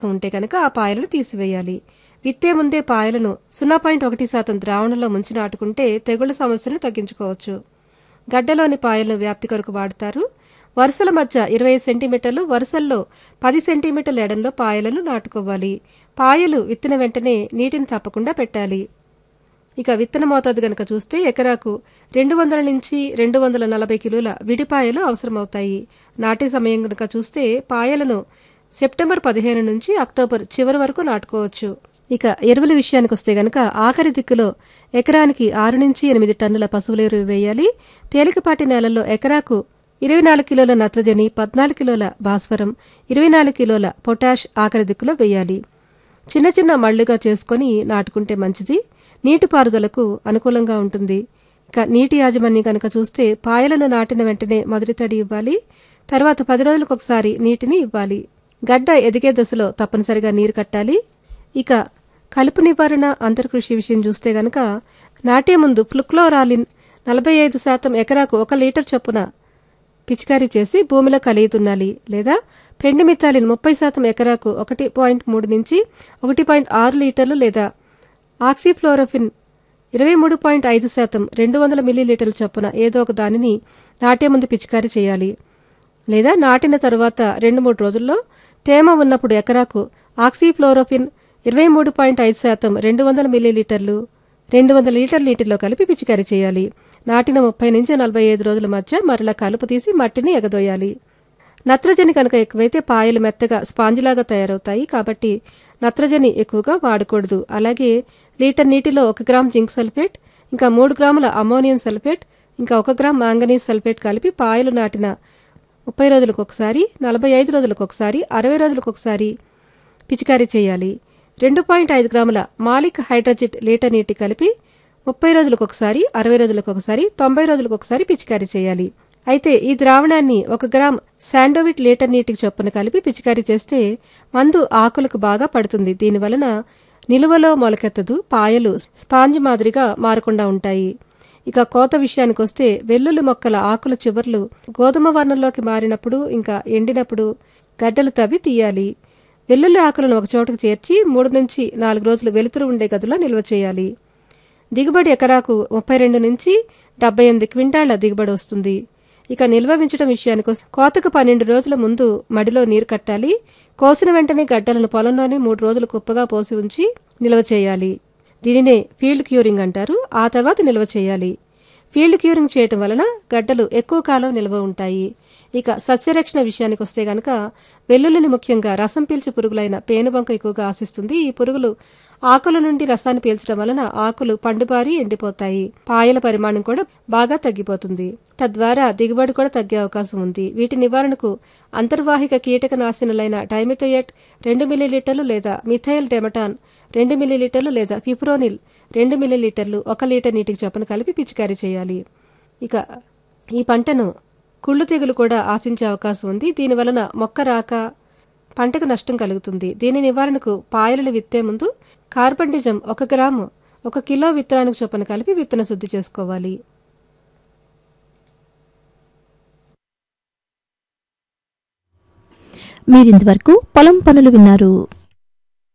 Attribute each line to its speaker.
Speaker 1: ఉంటే కనుక ఆ పాయలను తీసివేయాలి విత్తే ముందే పాయలను సున్నా పాయింట్ ఒకటి శాతం ద్రావణంలో ముంచి నాటుకుంటే తెగుళ్ల సమస్యను తగ్గించుకోవచ్చు గడ్డలోని పాయలను వ్యాప్తి కొరకు వాడతారు వరుసల మధ్య ఇరవై సెంటీమీటర్లు వరుసల్లో పది సెంటీమీటర్ల ఎడంలో పాయలను నాటుకోవాలి పాయలు విత్తిన వెంటనే నీటిని తప్పకుండా పెట్టాలి ఇక విత్తన మోతాదు గనక చూస్తే ఎకరాకు రెండు వందల నుంచి రెండు వందల నలభై కిలోల విడిపాయలు అవసరమవుతాయి నాటే సమయం గనక చూస్తే పాయలను సెప్టెంబర్ పదిహేను నుంచి అక్టోబర్ చివరి వరకు నాటుకోవచ్చు ఇక ఎరువుల విషయానికి వస్తే గనక ఆఖరి దిక్కులో ఎకరానికి ఆరు నుంచి ఎనిమిది టన్నుల పశువుల ఎరువు వేయాలి తేలికపాటి నేలల్లో ఎకరాకు ఇరవై నాలుగు కిలోల నత్రజని పద్నాలుగు కిలోల భాస్వరం ఇరవై నాలుగు కిలోల పొటాష్ ఆఖరి దిక్కులో వేయాలి చిన్న చిన్న మళ్ళుగా చేసుకొని నాటుకుంటే మంచిది నీటిపారుదలకు అనుకూలంగా ఉంటుంది ఇక నీటి యాజమాన్యం కనుక చూస్తే పాయలను నాటిన వెంటనే మొదటి తడి ఇవ్వాలి తర్వాత పది రోజులకు ఒకసారి నీటిని ఇవ్వాలి గడ్డ ఎదిగే దశలో తప్పనిసరిగా నీరు కట్టాలి ఇక కలుపు నివారణ అంతర్కృషి విషయం చూస్తే గనక నాటే ముందు ఫ్లుక్లోరాలిన్ నలభై ఐదు శాతం ఎకరాకు ఒక లీటర్ చొప్పున పిచికారీ చేసి భూమిలో కలియుతున్నాలి లేదా పెండి మిత్తాలిన్ ముప్పై శాతం ఎకరాకు ఒకటి పాయింట్ మూడు నుంచి ఒకటి పాయింట్ ఆరు లీటర్లు లేదా ఆక్సిఫ్లోరోఫిన్ ఇరవై మూడు పాయింట్ ఐదు శాతం రెండు వందల మిల్లీలీటర్ల చొప్పున ఏదో ఒక దానిని నాటే ముందు పిచికారీ చేయాలి లేదా నాటిన తరువాత రెండు మూడు రోజుల్లో తేమ ఉన్నప్పుడు ఎకరాకు ఆక్సిఫ్లోరోఫిన్ ఇరవై మూడు పాయింట్ ఐదు శాతం రెండు వందల మిల్లీలీటర్లు రెండు వందల లీటర్ నీటిలో కలిపి పిచికారీ చేయాలి నాటిన ముప్పై నుంచి నలభై ఐదు రోజుల మధ్య మరలా కలుపు తీసి మట్టిని ఎగదోయాలి నత్రజని కనుక ఎక్కువైతే పాయలు మెత్తగా స్పాంజిలాగా తయారవుతాయి కాబట్టి నత్రజని ఎక్కువగా వాడకూడదు అలాగే లీటర్ నీటిలో ఒక గ్రామ్ జింక్ సల్ఫేట్ ఇంకా మూడు గ్రాముల అమోనియం సల్ఫేట్ ఇంకా ఒక గ్రామ్ మాంగనీస్ సల్ఫేట్ కలిపి పాయలు నాటిన ముప్పై రోజులకు ఒకసారి నలభై ఐదు రోజులకు ఒకసారి అరవై రోజులకు ఒకసారి పిచికారీ చేయాలి రెండు పాయింట్ ఐదు గ్రాముల మాలిక్ హైడ్రోజిట్ లీటర్ నీటి కలిపి ముప్పై రోజులకు ఒకసారి అరవై రోజులకు ఒకసారి తొంభై రోజులకు ఒకసారి పిచికారీ చేయాలి అయితే ఈ ద్రావణాన్ని ఒక గ్రామ్ శాండోవిట్ లీటర్ నీటికి చొప్పున కలిపి పిచికారీ చేస్తే మందు ఆకులకు బాగా పడుతుంది దీనివలన నిలువలో మొలకెత్తదు పాయలు స్పాంజ్ మాదిరిగా మారకుండా ఉంటాయి ఇక కోత విషయానికి వస్తే వెల్లుల్లి మొక్కల ఆకుల చివర్లు గోధుమ వర్ణంలోకి మారినప్పుడు ఇంకా ఎండినప్పుడు గడ్డలు తవ్వి తీయాలి వెల్లుల్లి ఆకులను ఒక చోటకు చేర్చి మూడు నుంచి నాలుగు రోజులు వెలుతురు ఉండే గదిలో నిల్వ చేయాలి దిగుబడి ఎకరాకు ముప్పై రెండు నుంచి డెబ్బై ఎనిమిది క్వింటాళ్ల దిగుబడి వస్తుంది ఇక నిల్వ ఉంచడం విషయానికి వస్తే కోతకు పన్నెండు రోజుల ముందు మడిలో నీరు కట్టాలి కోసిన వెంటనే గడ్డలను పొలంలోనే మూడు రోజులు కుప్పగా పోసి ఉంచి నిల్వ చేయాలి దీనినే ఫీల్డ్ క్యూరింగ్ అంటారు ఆ తర్వాత నిల్వ చేయాలి ఫీల్డ్ క్యూరింగ్ చేయటం వలన గడ్డలు ఎక్కువ కాలం నిల్వ ఉంటాయి ఇక సస్యరక్షణ విషయానికి వస్తే గనక వెల్లుల్లిని ముఖ్యంగా రసం పీల్చే పురుగులైన పేనుబంక ఎక్కువగా ఆశిస్తుంది ఈ పురుగులు ఆకుల నుండి రసాన్ని పీల్చడం వలన ఆకులు పండుబారి ఎండిపోతాయి పాయల పరిమాణం కూడా బాగా తగ్గిపోతుంది తద్వారా దిగుబడి కూడా తగ్గే అవకాశం ఉంది వీటి నివారణకు అంతర్వాహిక కీటక నాశనులైన డైమిథోయట్ రెండు మిల్లీలీటర్లు లేదా మిథైల్ డెమటాన్ రెండు మిల్లీలీటర్లు లేదా ఫిప్రోనిల్ రెండు మిల్లీలీటర్లు ఒక లీటర్ నీటికి చొప్పున కలిపి పిచికారీ చేయాలి ఇక ఈ పంటను కుళ్ళు తెగులు కూడా ఆశించే అవకాశం ఉంది దీనివలన మొక్క రాక పంటకు నష్టం కలుగుతుంది దీని నివారణకు పాయలను విత్తే ముందు కార్బండిజం ఒక గ్రాము ఒక కిలో విత్తనానికి చొప్పున కలిపి విత్తన శుద్ధి చేసుకోవాలి
Speaker 2: మీరింతవరకు పొలం పనులు విన్నారు